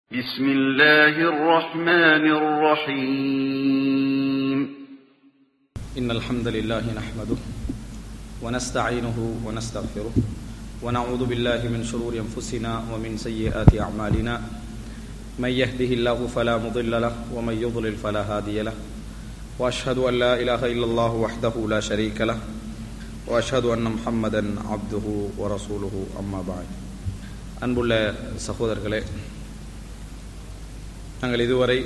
بسم الله الرحمن الرحيم إن الحمد لله نحمده ونستعينه ونستغفره ونعوذ بالله من شرور أنفسنا ومن سيئات أعمالنا من يهده الله فلا مضل له ومن يضلل فلا هادي له وأشهد أن لا إله إلا الله وحده لا شريك له وأشهد أن محمدا عبده ورسوله أما بعد அன்புள்ள சகோதரர்களே நாங்கள் இதுவரை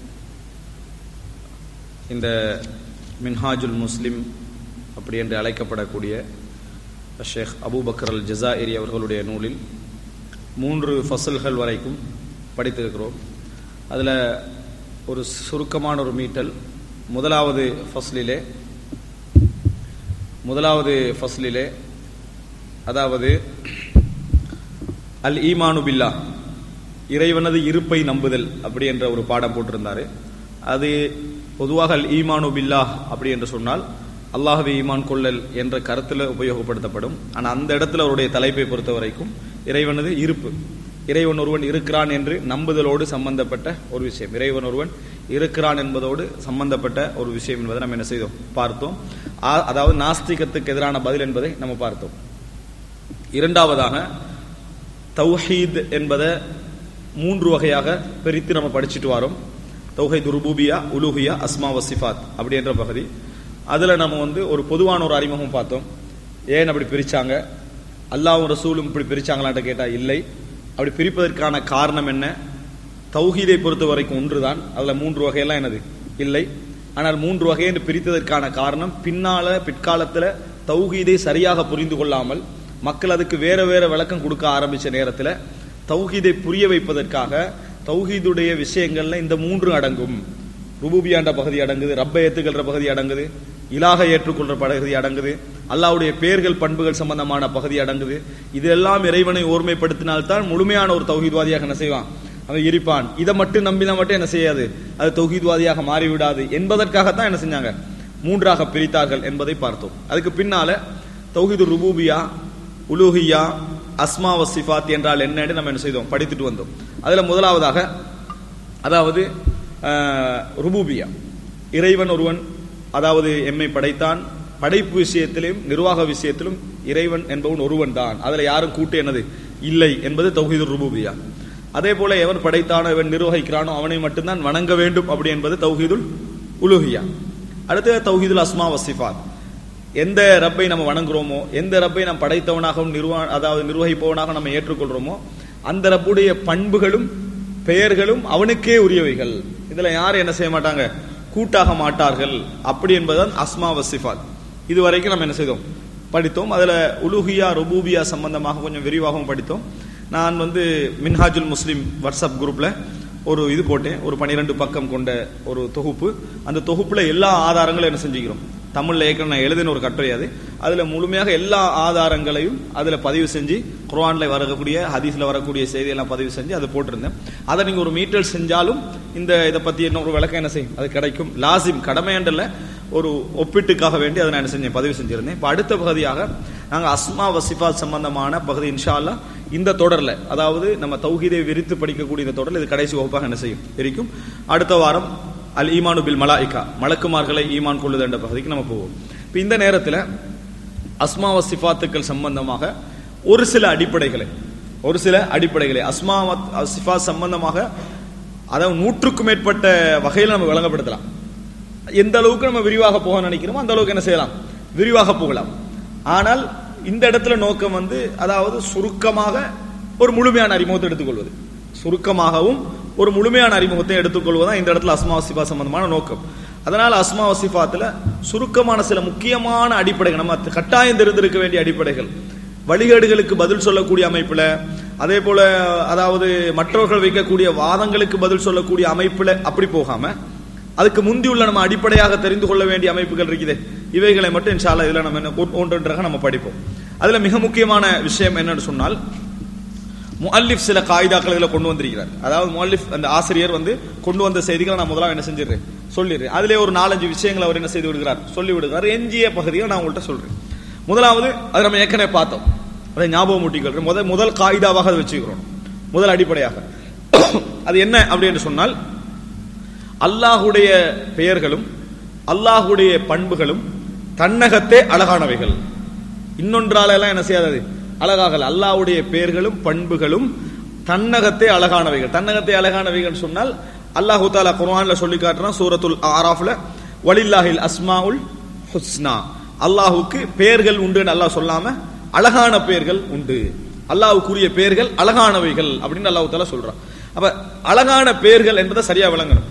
இந்த மின்ஹாஜுல் முஸ்லிம் அப்படி என்று அழைக்கப்படக்கூடிய ஷேக் அபூபக்கர் அல் ஜசாயிரி அவர்களுடைய நூலில் மூன்று ஃபசல்கள் வரைக்கும் படித்திருக்கிறோம் அதில் ஒரு சுருக்கமான ஒரு மீட்டல் முதலாவது ஃபஸ்லிலே முதலாவது ஃபஸ்லிலே அதாவது அல் ஈமானு பில்லா இறைவனது இருப்பை நம்புதல் அப்படி என்ற ஒரு பாடம் போட்டிருந்தாரு அது பொதுவாக அல் ஈமானு பில்லா அப்படி என்று சொன்னால் அல்லாஹுவே ஈமான் கொள்ளல் என்ற கருத்தில் உபயோகப்படுத்தப்படும் ஆனால் அந்த இடத்துல அவருடைய தலைப்பை பொறுத்த வரைக்கும் இறைவனது இருப்பு இறைவன் ஒருவன் இருக்கிறான் என்று நம்புதலோடு சம்பந்தப்பட்ட ஒரு விஷயம் இறைவன் ஒருவன் இருக்கிறான் என்பதோடு சம்பந்தப்பட்ட ஒரு விஷயம் என்பதை நம்ம என்ன செய்தோம் பார்த்தோம் ஆ- அதாவது நாஸ்திகத்துக்கு எதிரான பதில் என்பதை நம்ம பார்த்தோம் இரண்டாவதாக தௌஹீத் என்பதை மூன்று வகையாக பிரித்து நம்ம படிச்சுட்டு வரோம் தௌஹீத் ருபூபியா உலுஹியா அஸ்மா வசிஃபாத் அப்படி என்ற பகுதி அதுல நம்ம வந்து ஒரு பொதுவான ஒரு அறிமுகம் பார்த்தோம் ஏன் அப்படி பிரிச்சாங்க அல்லாஹ்வும் ரசூலும் இப்படி பிரிச்சாங்களான்ட்டு கேட்டா இல்லை அப்படி பிரிப்பதற்கான காரணம் என்ன தௌஹீதை பொறுத்த வரைக்கும் ஒன்றுதான் அதுல மூன்று வகையெல்லாம் என்னது இல்லை ஆனால் மூன்று வகை என்று பிரித்ததற்கான காரணம் பின்னால பிற்காலத்துல தௌஹீதை சரியாக புரிந்து கொள்ளாமல் மக்கள் அதுக்கு வேற வேற விளக்கம் கொடுக்க ஆரம்பிச்ச நேரத்துல தௌஹீதை புரிய வைப்பதற்காக தௌஹீதுடைய விஷயங்கள்ல இந்த மூன்று அடங்கும் ருபூபியாண்ட பகுதி அடங்குது ரப்பை ஏத்துக்கிற பகுதி அடங்குது இலாக ஏற்றுக்கொள்ற பகுதி அடங்குது அல்லாஹ்வுடைய பெயர்கள் பண்புகள் சம்பந்தமான பகுதி அடங்குது இதெல்லாம் இறைவனை ஓர்மைப்படுத்தினால்தான் முழுமையான ஒரு தௌஹீத்வாதியாக என்ன செய்வான் அவன் இருப்பான் இதை மட்டும் நம்பினா மட்டும் என்ன செய்யாது அது தௌஹீத்வாதியாக மாறிவிடாது என்பதற்காகத்தான் என்ன செஞ்சாங்க மூன்றாக பிரித்தார்கள் என்பதை பார்த்தோம் அதுக்கு பின்னால தௌஹீது ருபூபியா உலூஹியா அஸ்மா வசிஃபாத் என்றால் என்னன்னு நம்ம என்ன செய்தோம் படித்துட்டு வந்தோம் அதுல முதலாவதாக அதாவது அஹ், ருபூபியா இறைவன் ஒருவன் அதாவது எம்மை படைத்தான் படைப்பு விஷயத்திலும் நிர்வாக விஷயத்திலும் இறைவன் என்பவன் ஒருவன் தான் அதுல யாரும் கூட்டு என்னது இல்லை என்பது தௌஹீது ருபூபியா அதே போல எவன் படைத்தானோ எவன் நிர்வகிக்கிறானோ அவனை மட்டும்தான் வணங்க வேண்டும் அப்படி என்பது தௌஹீதுல் உலுஹியா அடுத்து தௌஹீதுல் அஸ்மா வசிஃபாத் எந்த ரப்பை நம்ம வணங்குறோமோ எந்த ரப்பை நாம் படைத்தவனாகவும் நிர்வா அதாவது நிர்வகிப்பவனாக நம்ம ஏற்றுக்கொள்றோமோ அந்த ரப்புடைய பண்புகளும் பெயர்களும் அவனுக்கே உரியவைகள் இதுல யாரும் என்ன செய்ய மாட்டாங்க கூட்டாக மாட்டார்கள் அப்படி என்பதுதான் அஸ்மா வசிஃபாத் இது வரைக்கும் நம்ம என்ன செய்தோம் படித்தோம் அதுல உலுஹியா ருபூபியா சம்பந்தமாக கொஞ்சம் விரிவாகவும் படித்தோம் நான் வந்து மின்ஹாஜுல் முஸ்லிம் வாட்ஸ்அப் குரூப்ல ஒரு இது போட்டேன் ஒரு பனிரெண்டு பக்கம் கொண்ட ஒரு தொகுப்பு அந்த தொகுப்புல எல்லா ஆதாரங்களும் என்ன செஞ்சுக்கிறோம் தமிழ்ல ஏற்கனவே நான் எழுதின ஒரு கட்டுரை அது அதுல முழுமையாக எல்லா ஆதாரங்களையும் அதுல பதிவு செஞ்சு குர்ஆன்ல வரக்கூடிய ஹதீஸ்ல வரக்கூடிய செய்தியெல்லாம் பதிவு செஞ்சு அதை போட்டிருந்தேன் அதை நீங்க ஒரு மீட்டல் செஞ்சாலும் இந்த இதை பத்தி இன்னொரு விளக்கம் என்ன செய்யும் அது கிடைக்கும் லாசிம் கடமையண்டல்ல ஒரு ஒப்பீட்டுக்காக வேண்டி அதை நான் என்ன செஞ்சேன் பதிவு செஞ்சிருந்தேன் இப்ப அடுத்த பகுதியாக நாங்க அஸ்மா வசிஃபா சம்பந்தமான பகுதி இன்ஷா அல்லாஹ் இந்த தொடர்ல அதாவது நம்ம தௌஹீதை விரித்து படிக்கக்கூடிய இந்த தொடர்ல இது கடைசி வகுப்பாக என்ன செய்யும் இருக்கும் அடுத்த வாரம் அல் ஈமானு பில் மலாயிகா மலக்குமார்களை ஈமான் கொள்ளுது என்ற பகுதிக்கு நம்ம போவோம் இப்ப இந்த நேரத்துல அஸ்மா சிஃபாத்துக்கள் சம்பந்தமாக ஒரு சில அடிப்படைகளை ஒரு சில அடிப்படைகளை அஸ்மா சிஃபா சம்பந்தமாக அதாவது நூற்றுக்கும் மேற்பட்ட வகையில் நம்ம விளங்கப்படுத்தலாம் எந்த அளவுக்கு நம்ம விரிவாக போக நினைக்கிறோமோ அந்த அளவுக்கு என்ன செய்யலாம் விரிவாக போகலாம் ஆனால் இந்த இடத்துல நோக்கம் வந்து அதாவது சுருக்கமாக ஒரு முழுமையான அறிமுகத்தை எடுத்துக்கொள்வது சுருக்கமாகவும் ஒரு முழுமையான அறிமுகத்தை எடுத்துக்கொள்வதுதான் இந்த இடத்துல அஸ்மா வசிஃபா சம்பந்தமான நோக்கம் அதனால அஸ்மா வசிஃபாத்துல சுருக்கமான சில முக்கியமான அடிப்படைகள் நம்ம கட்டாயம் தெரிந்திருக்க வேண்டிய அடிப்படைகள் வழிகேடுகளுக்கு பதில் சொல்லக்கூடிய அமைப்புல அதே போல அதாவது மற்றவர்கள் வைக்கக்கூடிய வாதங்களுக்கு பதில் சொல்லக்கூடிய அமைப்புல அப்படி போகாம அதுக்கு முந்தியுள்ள நம்ம அடிப்படையாக தெரிந்து கொள்ள வேண்டிய அமைப்புகள் இருக்குது இவைகளை மட்டும் இன்ஷால்லா இதுல நம்ம என்ன ஒன்- ஒன்றொன்றாக நம்ம படிப்போம் அதுல மிக முக்கியமான விஷயம் என்னன்னு சொன்னால் முஅல்லிஃப் சில காயிதாக்கள் இதுல கொண்டு வந்திருக்கிறார் அதாவது முஅல்லிஃப் அந்த ஆசிரியர் வந்து கொண்டு வந்த செய்திகளை நான் முதல்ல என்ன செஞ்சிடுறேன் சொல்லிடுறேன் அதிலே ஒரு நாலஞ்சு விஷயங்களை அவர் என்ன செய்து விடுகிறார் சொல்லி விடுகிறார் எஞ்சிய பகுதியை நான் உங்கள்கிட்ட சொல்றேன் முதலாவது அது நம்ம ஏற்கனவே பார்த்தோம் அதை ஞாபகம் ஊட்டிக்கொள்றேன் முதல் முதல் காயிதாவாக அதை வச்சுக்கிறோம் முதல் அடிப்படையாக அது என்ன அப்படின்னு சொன்னால் அல்லாஹுடைய பெயர்களும் அல்லாஹுடைய பண்புகளும் தன்னகத்தே அழகானவைகள் இன்னொன்றால எல்லாம் என்ன செய்யாதது அழகாகல அல்லாஹ்வுடைய பெயர்களும் பண்புகளும் தன்னகத்தே அழகானவைகள் தன்னகத்தே அழகானவைகள் சொன்னால் அல்லாஹு தாலா குர்ஆன்ல சொல்லி காட்டுறான் சூரத்துல் ஆராஃப்ல வலில்லாஹில் அஸ்மாவுல் ஹுஸ்னா அல்லாஹுக்கு பெயர்கள் உண்டுன்னு அல்லாஹ் சொல்லாம அழகான பெயர்கள் உண்டு அல்லாஹ்வுக்குரிய பெயர்கள் அழகானவைகள் அப்படின்னு அல்லாஹ் தாலா சொல்றான் அப்ப அழகான பெயர்கள் என்பதை சரியா விளங்கணும்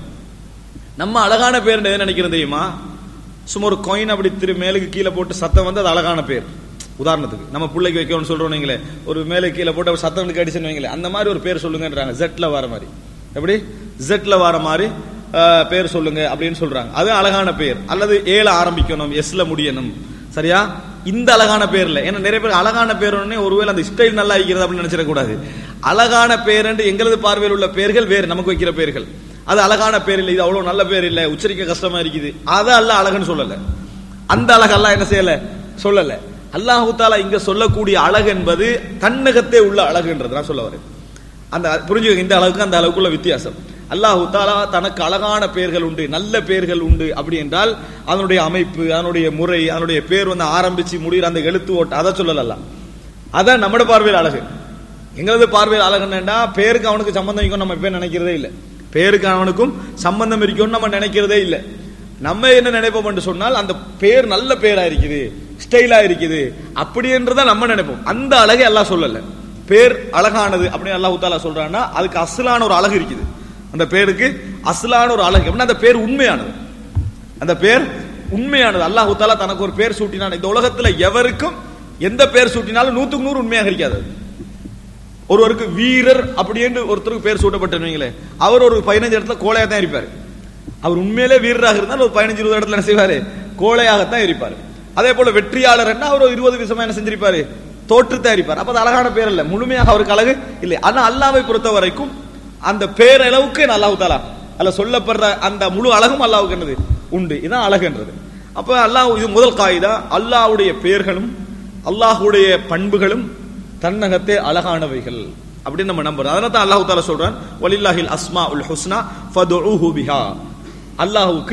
நம்ம அழகான பேர் எது நினைக்கிறோம் தெரியுமா சும்மா ஒரு காயின் அப்படி திரு மேலுக்கு கீழே போட்டு சத்தம் வந்து அது அழகான பேர் உதாரணத்துக்கு நம்ம பிள்ளைக்கு வைக்கணும்னு சொல்றோம் நீங்களே ஒரு மேலே கீழே போட்டு ஒரு சத்தம் கடிச்சுன்னு வைங்களே அந்த மாதிரி ஒரு பேர் சொல்லுங்கன்றாங்க ஜெட்ல வர மாதிரி எப்படி ஜெட்ல வர மாதிரி அஹ், பேர் சொல்லுங்க அப்படின்னு சொல்றாங்க அது அழகான பேர் அல்லது ஏல ஆரம்பிக்கணும் எஸ்ல முடியணும் சரியா இந்த அழகான பேர் இல்ல ஏன்னா நிறைய பேர் அழகான பேர் உடனே ஒருவேளை அந்த ஸ்டைல் நல்லா இருக்கிறது அப்படின்னு நினைச்சிடக்கூடாது அழகான பேர் என்று எங்களது பார்வையில் உள்ள பேர்கள் வேறு நமக்கு வைக்கிற பேர்கள் அது அழகான பேர் இல்லை இது அவ்வளவு நல்ல பேர் இல்ல உச்சரிக்க கஷ்டமா இருக்குது அதை அல்ல அழகுன்னு சொல்லல அந்த அழகு அல்லாஹ் என்ன செய்யல சொல்லல அல்லாஹு தாலா இங்க சொல்லக்கூடிய அழகு என்பது தன்னகத்தே உள்ள அழகுன்றது நான் சொல்ல வரேன் அந்த புரிஞ்சுக்க இந்த அளவுக்கு அந்த அளவுக்குள்ள வித்தியாசம் அல்லாஹு தாலா தனக்கு அழகான பெயர்கள் உண்டு நல்ல பெயர்கள் உண்டு அப்படி என்றால் அதனுடைய அமைப்பு அதனுடைய முறை அதனுடைய பேர் வந்து ஆரம்பிச்சு முடிகிற அந்த எழுத்து ஓட்ட அதை சொல்லல அதான் நம்மட பார்வையில் அழகு எங்களது பார்வையில் அழகு என்னன்னா பேருக்கு அவனுக்கு சம்பந்தம் இருக்கும் நம்ம இப்ப நினைக்கிறதே இல்லை பேருக்கு அவனுக்கும் சம்பந்தம் இருக்கும்னு நம்ம நினைக்கிறதே இல்லை நம்ம என்ன நினைப்போம் என்று சொன்னால் அந்த பேர் நல்ல பேரா இருக்குது ஸ்டைலா இருக்குது அப்படி என்றுதான் நம்ம நினைப்போம் அந்த அழகை எல்லாம் சொல்லல பேர் அழகானது அப்படின்னு அல்லாஹ் தாலா சொல்றான்னா அதுக்கு அசலான ஒரு அழகு இருக்குது அந்த பேருக்கு அசலான ஒரு அழகு அப்படின்னா அந்த பேர் உண்மையானது அந்த பேர் உண்மையானது அல்லாஹ் தாலா தனக்கு ஒரு பேர் சூட்டினான் இந்த உலகத்துல எவருக்கும் எந்த பேர் சூட்டினாலும் நூத்துக்கு நூறு உண்மையாக இருக்காது அது. ஒருவருக்கு வீரர் அப்படின்னு ஒருத்தருக்கு பேர் சூட்டப்பட்டு அவர் ஒரு பதினஞ்சு இடத்துல கோழையா தான் இருப்பார் அவர் உண்மையிலே வீரராக இருந்தால் ஒரு பதினஞ்சு இருபது இடத்துல என்ன செய்வாரு கோழையாகத்தான் இருப்பார் அதே போல வெற்றியாளர் என்ன அவர் ஒரு இருபது விஷயமா என்ன செஞ்சிருப்பாரு தோற்றுத்தான் இருப்பார் அப்ப அது அழகான பேர் இல்ல முழுமையாக அவருக்கு அழகு இல்லை ஆனா அல்லாவை பொறுத்த வரைக்கும் அந்த பேர் அளவுக்கு அல்லாஹு தாலா அல்ல சொல்லப்படுற அந்த முழு அழகும் அல்லாவுக்கு என்னது உண்டு இதான் அழகுன்றது அப்ப அல்லாஹ் இது முதல் காயிதா அல்லாஹ்வுடைய பெயர்களும் அல்லாஹ்வுடைய பண்புகளும் தன்னகத்தே அழகானவைகள் அப்படின்னு நம்ம நம்புறோம் அதனால தான் அல்லாஹ் தாலா சொல்றான் வலில்லாஹில் அஸ்மா உல் ஹுஸ்னா ஃபதுஉஹு பிஹா அல்லாஹ்வுக்கு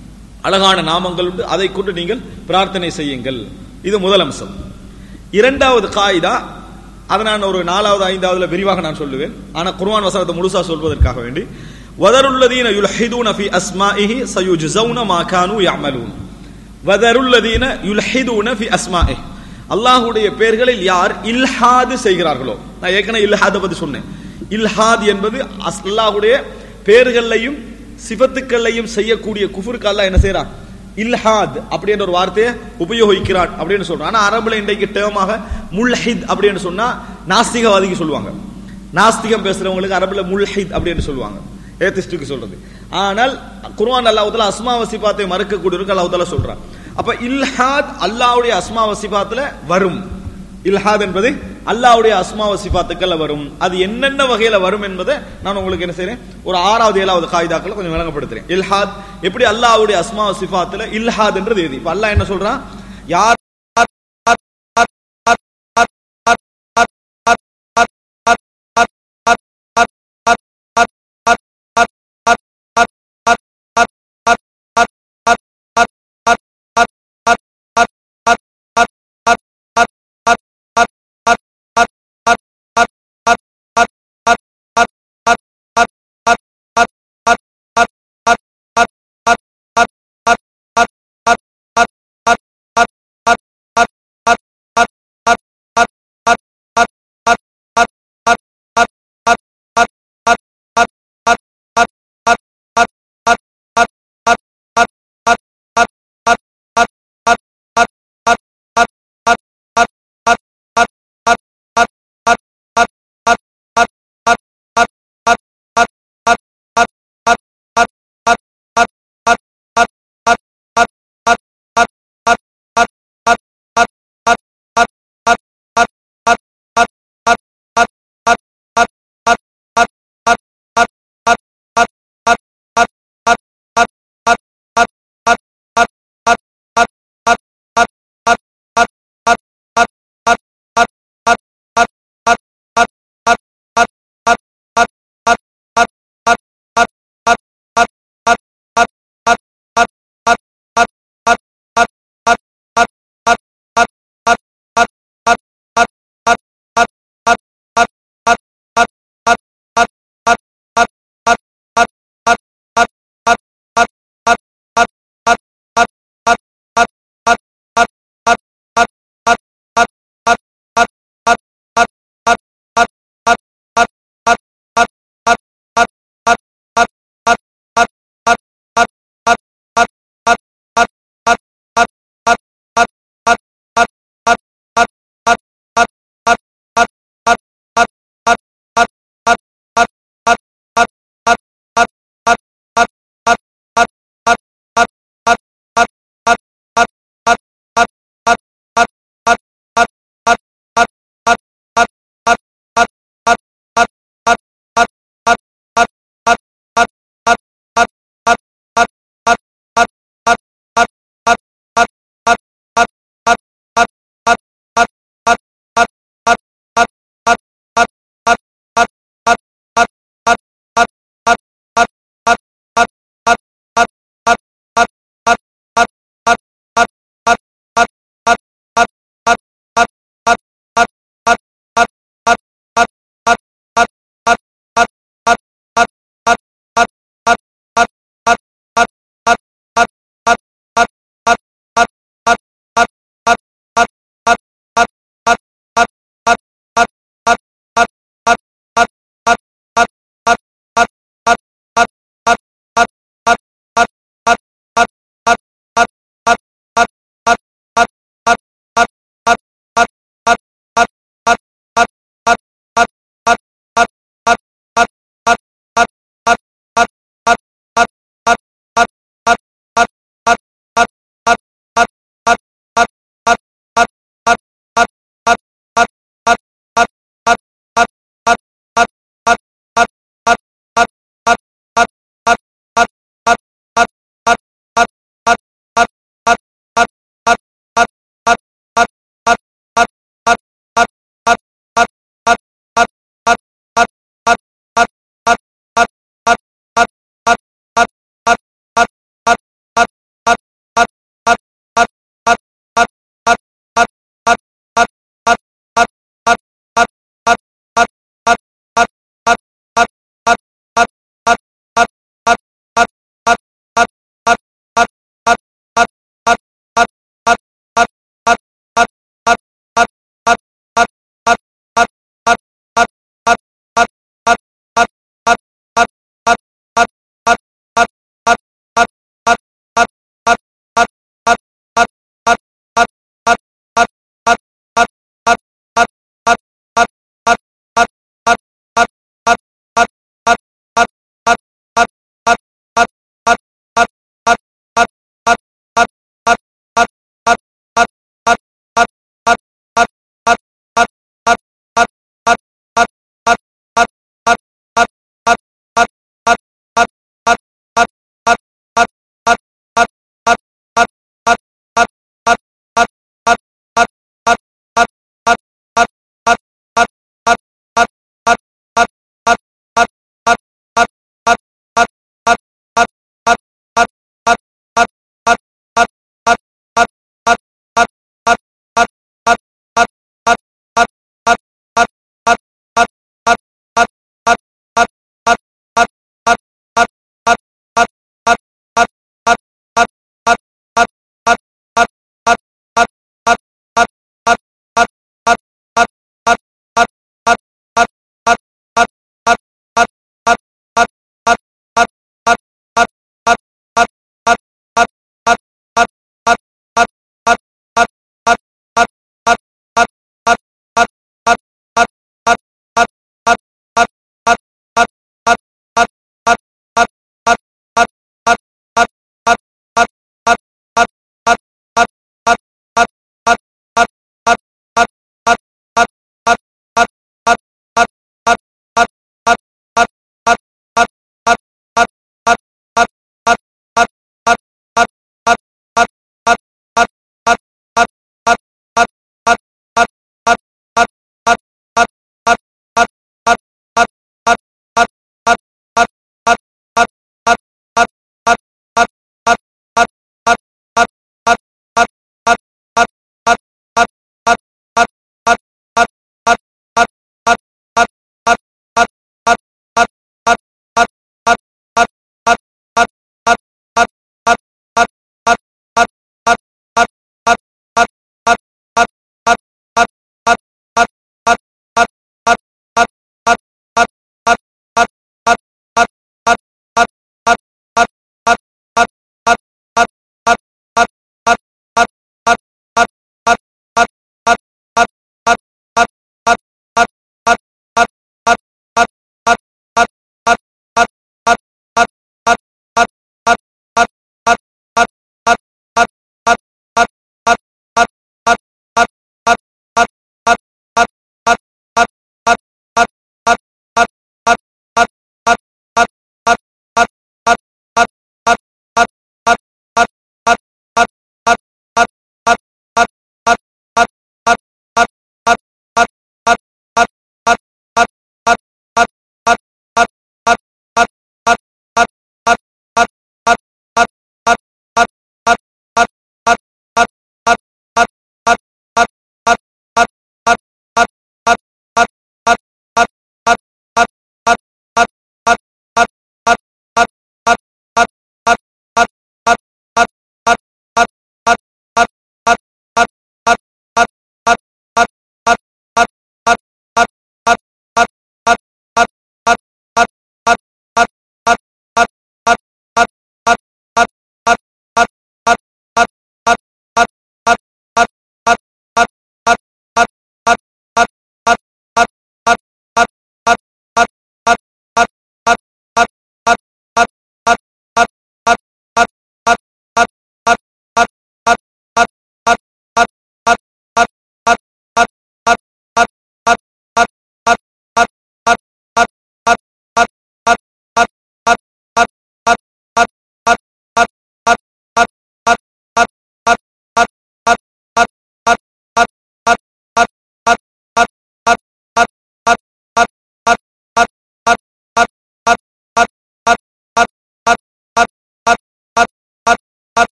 அழகான நாமங்கள் உண்டு அதை கொண்டு நீங்கள் பிரார்த்தனை செய்யுங்கள் இது முதல் அம்சம் இரண்டாவது காயிதா அதை நான் ஒரு நாலாவது ஐந்தாவதுல விரிவாக நான் சொல்லுவேன் ஆனா குர்ஆன் வசனத்தை முழுசா சொல்வதற்காக வேண்டி வதருல்லதீன யுல்ஹிதூன ஃபி அஸ்மாஇஹி சயுஜ்ஸவுன மா கானூ யஅமலூன் வதருல்லதீன யுல்ஹிதூன ஃபி அஸ்மாஇஹி அல்லாஹ்வுடைய பெயர்களில் யார் இல்ஹாது செய்கிறார்களோ நான் ஏற்கனவே இல்ஹாத பத்தி சொன்னேன் இல்ஹாத் என்பது அஸ்- அல்லாஹ்வுடைய பெயர்களையும் சிபத்துக்களையும் செய்யக்கூடிய குஃபருக்கு அல்லாஹ் என்ன செய்றான் இல்ஹாத் அப்படின்ற ஒரு வார்த்தையை உபயோகிக்கிறான் அப்படின்னு சொல்றான் ஆனா அரபுல இன்றைக்கு டேமாக முல்ஹித் அப்படின்னு சொன்னா நாஸ்திகவாதிக்கு சொல்லுவாங்க நாஸ்திகம் பேசுறவங்களுக்கு அரபுல முல்ஹித் அப்படின்னு சொல்லுவாங்க ஏத்திஸ்டுக்கு சொல்றது ஆனால் குர்ஆன் அல்லாஹ் தஆலா அஸ்மா வசிபாத்தை மறுக்கக்கூடியவருக்கு அல்லாஹ் தஆலா சொல்றான் அப்ப இல்ஹாத் அல்லாஹ்வுடைய அஸ்மா வசிபாத்துல வரும் இல்ஹாத் என்பது அல்லாஹ்வுடைய அஸ்மா வசிபாத்துக்கள்ல வரும் அது என்னென்ன வகையில வரும் என்பதை நான் உங்களுக்கு என்ன செய்றேன் ஒரு ஆறாவது ஏழாவது காய்தாக்களை கொஞ்சம் விளங்கப்படுத்துறேன் இல்ஹாத் எப்படி அல்லாஹ்வுடைய அஸ்மா வசிபாத்துல இல்ஹாத் என்றது எது இப்ப அல்லாஹ் என்ன சொல்றான் யார்